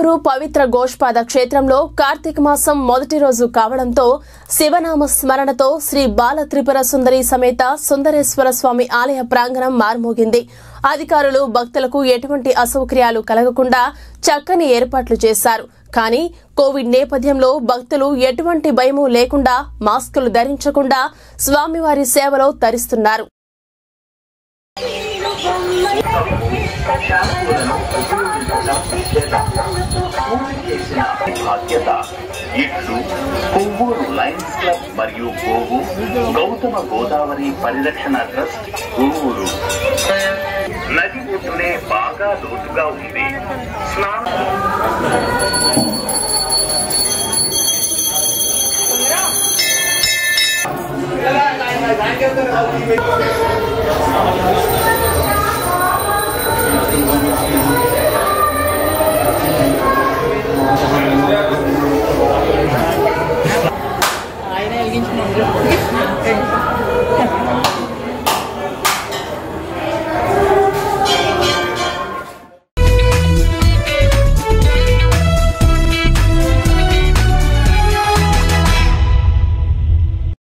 గుంటూరు పవిత్ర గోష్పాద క్షేత్రంలో కార్తీక మాసం మొదటి రోజు కావడంతో శివనామ స్మరణతో శ్రీ బాల త్రిపుర సుందరి సమేత సుందరేశ్వర స్వామి ఆలయ ప్రాంగణం మార్మోగింది అధికారులు భక్తులకు ఎటువంటి అసౌకర్యాలు కలగకుండా చక్కని ఏర్పాట్లు చేశారు కానీ కోవిడ్ నేపథ్యంలో భక్తులు ఎటువంటి భయము లేకుండా మాస్కులు ధరించకుండా స్వామివారి సేవలో తరిస్తున్నారు చేసిన బాధ్యత ఇట్లు కొవ్వూరు లయన్స్ క్లబ్ మరియు గోవు గౌతమ గోదావరి పరిరక్షణ ట్రస్ట్ కొవ్వూరు నది ఒడ్డునే బాగా లోతుగా ఉంది స్నానం ఆయన వెలిగించుకున్నాడు